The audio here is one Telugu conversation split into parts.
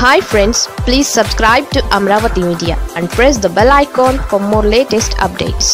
hi friends please subscribe to Amaravati media and press the bell icon for more latest updates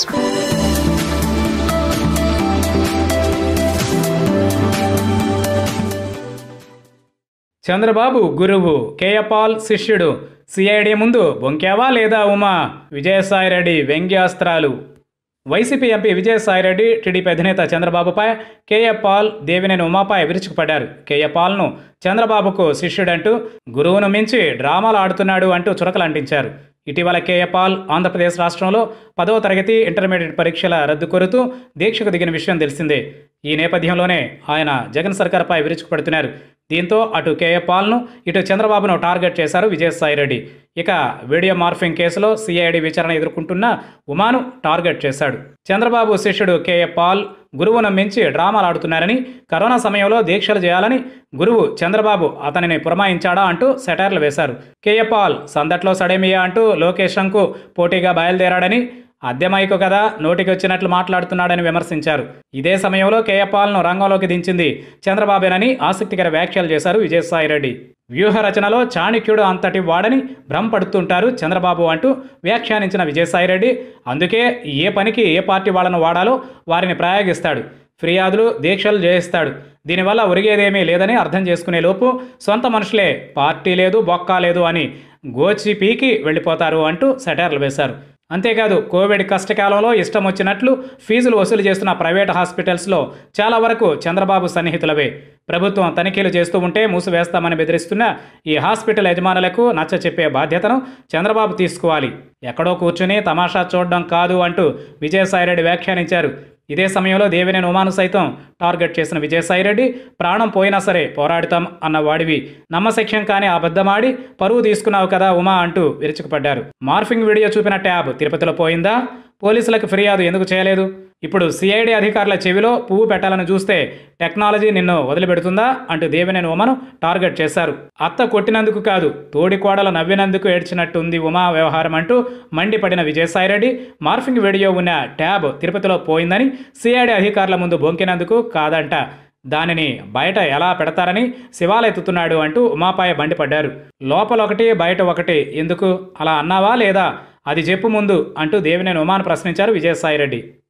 Chandrababu గురువు కేయపాల్ శిష్యుడు సిఐడి ముందు బొంకావా లేదా ఉమా విజయసాయిరెడ్డి వ్యంగ్యాస్త్రాలు వైసీపీ ఎంపీ విజయసాయిరెడ్డి టీడీపీ అధినేత చంద్రబాబుపై కేఏ పాల్ దేవినేని ఉమాపై విరుచుకుపడ్డారు కేఏ పాల్ను చంద్రబాబుకు శిష్యుడంటూ గురువును మించి డ్రామాలు ఆడుతున్నాడు అంటూ చురకలు అంటించారు ఇటీవల కేఏ పాల్ ఆంధ్రప్రదేశ్ రాష్ట్రంలో పదవ తరగతి ఇంటర్మీడియట్ పరీక్షల రద్దు కోరుతూ దీక్షకు దిగిన విషయం తెలిసిందే ఈ నేపథ్యంలోనే ఆయన జగన్ సర్కార్పై విరుచుకుపడుతున్నారు దీంతో అటు కేఏ పాల్ను ఇటు చంద్రబాబును టార్గెట్ చేశారు విజయసాయిరెడ్డి ఇక వీడియో మార్ఫింగ్ కేసులో సిఐడి విచారణ ఎదుర్కొంటున్న ఉమాను టార్గెట్ చేశాడు చంద్రబాబు శిష్యుడు కేఏ పాల్ గురువును మించి డ్రామాలు ఆడుతున్నారని కరోనా సమయంలో దీక్షలు చేయాలని గురువు చంద్రబాబు అతనిని పురమాయించాడా అంటూ సెటైర్లు వేశారు కేఏ పాల్ సందట్లో సడేమియా అంటూ లోకేషంకు పోటీగా బయలుదేరాడని అద్దెమైకు కదా నోటికి వచ్చినట్లు మాట్లాడుతున్నాడని విమర్శించారు ఇదే సమయంలో కేయపాల్ను రంగంలోకి దించింది చంద్రబాబేనని ఆసక్తికర వ్యాఖ్యలు చేశారు విజయసాయిరెడ్డి వ్యూహ రచనలో చాణక్యుడు అంతటి వాడని భ్రమపడుతుంటారు చంద్రబాబు అంటూ వ్యాఖ్యానించిన విజయసాయిరెడ్డి అందుకే ఏ పనికి ఏ పార్టీ వాళ్ళను వాడాలో వారిని ప్రయోగిస్తాడు ఫిర్యాదులు దీక్షలు చేయిస్తాడు దీనివల్ల ఒరిగేదేమీ లేదని అర్థం చేసుకునే లోపు సొంత మనుషులే పార్టీ లేదు బొక్క లేదు అని గోచి పీకి వెళ్ళిపోతారు అంటూ సెటైర్లు వేశారు అంతేకాదు కోవిడ్ కష్టకాలంలో ఇష్టం వచ్చినట్లు ఫీజులు వసూలు చేస్తున్న ప్రైవేట్ హాస్పిటల్స్లో చాలా వరకు చంద్రబాబు సన్నిహితులవే ప్రభుత్వం తనిఖీలు చేస్తూ ఉంటే మూసివేస్తామని బెదిరిస్తున్న ఈ హాస్పిటల్ యజమానులకు నచ్చ చెప్పే బాధ్యతను చంద్రబాబు తీసుకోవాలి ఎక్కడో కూర్చుని తమాషా చూడడం కాదు అంటూ విజయసాయిరెడ్డి వ్యాఖ్యానించారు ఇదే సమయంలో దేవినేని ఉమాను సైతం టార్గెట్ చేసిన విజయసాయిరెడ్డి ప్రాణం పోయినా సరే పోరాడుతాం అన్న వాడివి నమ్మశక్యం కానీ అబద్ధమాడి పరువు తీసుకున్నావు కదా ఉమా అంటూ విరుచుకుపడ్డారు మార్ఫింగ్ వీడియో చూపిన ట్యాబ్ తిరుపతిలో పోయిందా పోలీసులకు ఫిర్యాదు ఎందుకు చేయలేదు ఇప్పుడు సిఐడి అధికారుల చెవిలో పువ్వు పెట్టాలని చూస్తే టెక్నాలజీ నిన్ను వదిలిపెడుతుందా అంటూ దేవినేని ఉమను టార్గెట్ చేశారు అత్త కొట్టినందుకు కాదు తోడి కోడలు నవ్వినందుకు ఏడ్చినట్టుంది ఉమా వ్యవహారం అంటూ మండిపడిన విజయసాయిరెడ్డి మార్ఫింగ్ వీడియో ఉన్న ట్యాబ్ తిరుపతిలో పోయిందని సిఐడి అధికారుల ముందు బొంకినందుకు కాదంట దానిని బయట ఎలా పెడతారని శివాలెత్తుతున్నాడు అంటూ ఉమాపాయ మండిపడ్డారు లోపల ఒకటి బయట ఒకటి ఎందుకు అలా అన్నావా లేదా అది చెప్పు ముందు అంటూ దేవినేని ఉమాను ప్రశ్నించారు విజయసాయిరెడ్డి